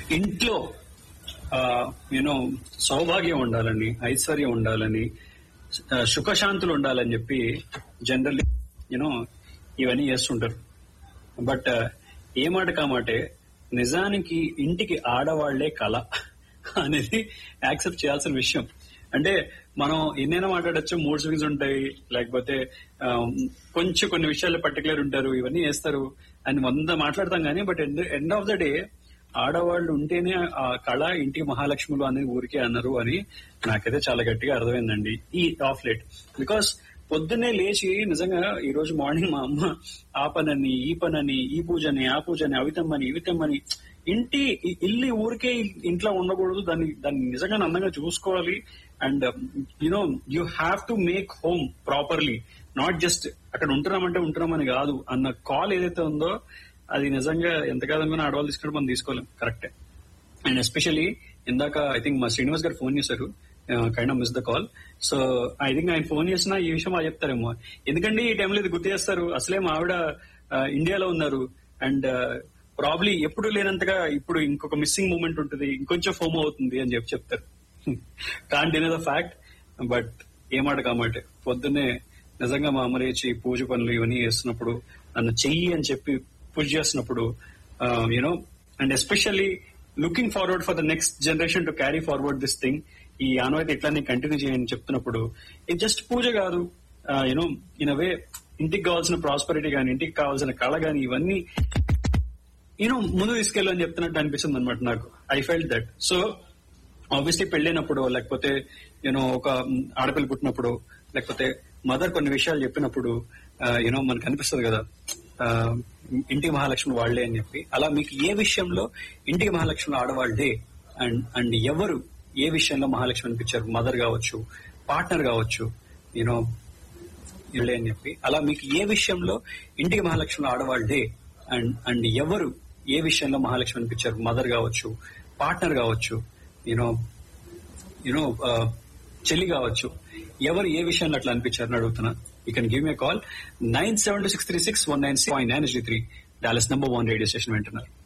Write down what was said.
ఇంట్లో యూనో సౌభాగ్యం ఉండాలని ఐశ్వర్యం ఉండాలని ఆ, సుఖశాంతులు ఉండాలని చెప్పి జనరల్లీ యూనో ఇవన్నీ చేస్తుంటారు బట్ ఏ మాట కామాటే నిజానికి ఇంటికి ఆడవాళ్లే కళ అనేది యాక్సెప్ట్ చేయాల్సిన విషయం అంటే మనం ఎన్నైనా మాట్లాడచ్చు మూడ్ స్వింగ్స్ ఉంటాయి లేకపోతే ఆ, కొంచెం కొన్ని విషయాల్లో పర్టికులర్ ఉంటారు ఇవన్నీ చేస్తారు అని వంద మాట్లాడతాం కానీ but end of the day ఆడవాళ్ళు ఉంటేనే ఆ కళ ఇంటికి మహాలక్ష్ములు అనేది ఊరికే అన్నారు అని నాకైతే చాలా గట్టిగా అర్థమైందండి ఈ ఆఫ్ లేట్ బికాస్ పొద్దున్నే లేచి నిజంగా ఈ రోజు మార్నింగ్ మా అమ్మ ఆ పనని ఈ పనని ఈ పూజని ఆ పూజని అవితమ్మని ఇవితమ్మని ఇంటి ఇ- ఇల్లు ఊరికే ఇంట్లో ఉండకూడదు దాన్ని దాన్ని నిజంగా అందంగా చూసుకోవాలి and you know you have to make home properly not just అక్కడ ఉంటున్నామంటే ఉంటున్నామని కాదు అన్న కాల్ ఏదైతే ఉందో అది నిజంగా ఎంత కాదనుకున్న ఆడవాళ్ళు తీసుకుంటే మనం తీసుకోలేం కరెక్టే అండ్ ఎస్పెషలీ ఇందాక ఐ థింక్ మా శ్రీనివాస్ గారు ఫోన్ చేశారు kind of miss the call so I think ఆయన ఫోన్ చేసినా ఈ విషయం వాళ్ళు చెప్తారేమో ఎందుకంటే ఈ టైంలో ఇది గుర్తు చేస్తారు అసలే మా ఆవిడ ఆ, ఇండియాలో ఉన్నారు అండ్ ప్రాబ్లీ ఎప్పుడు లేనంతగా ఇప్పుడు ఇంకొక మిస్సింగ్ మూమెంట్ ఉంటుంది ఇంకొంచెం ఫోమ్ అవుతుంది అని చెప్పి చెప్తారు can't deny the fact but ఏమాట కామాట పొద్దున్నే నిజంగా మా అమ్మ లేచి పూజ పనులు ఇవన్నీ చేస్తున్నప్పుడు నన్ను చెయ్యి అని చెప్పి పుష్ చేస్తున్నప్పుడు you know and especially looking forward for the next generation to carry forward this thing ఈ ఆనవాయితీ ఇట్లానే కంటిన్యూ చేయని చెప్తున్నప్పుడు ఇది జస్ట్ పూజ కాదు యూనో ఇన్ వే ఇంటికి కావాల్సిన ప్రాస్పరిటీ కానీ ఇంటికి కావాల్సిన కళ కానీ ఇవన్నీ యూనో ముందు తీసుకెళ్ళు అని చెప్తున్నట్టు అనిపిస్తుంది అనమాట నాకు I felt that so obviously పెళ్ళైనప్పుడు లేకపోతే యూనో ఒక మ్, ఆడపిల్ల పుట్టినప్పుడు లేకపోతే మదర్ కొన్ని విషయాలు చెప్పినప్పుడు యూనో మనకు అనిపిస్తుంది కదా ఆ, ఇంటికి మహాలక్ష్మి వాళ్లే అని చెప్పి అలా మీకు ఏ విషయంలో ఇంటికి మహాలక్ష్మి ఆడవాళ్లే అండ్ అండ్ ఎవరు ఏ విషయంలో మహాలక్ష్మి అనిపించారు మదర్ కావచ్చు పార్ట్నర్ కావచ్చు యూనో ఇళ్ళే అని చెప్పి అలా మీకు ఏ విషయంలో ఇంటికి మహాలక్ష్మి ఆడవాళ్లే అండ్ అండ్ ఎవరు ఏ విషయంలో మహాలక్ష్మి అనిపించారు మదర్ కావచ్చు పార్ట్నర్ కావచ్చు యూనో యూనో చెల్లి కావచ్చు ఎవరు ఏ విషయంలో అట్లా అనిపించారని అడుగుతున్నా you can give me call nine seven two six three six one nine six point nine three Dallas number one radio station వింటున్నారు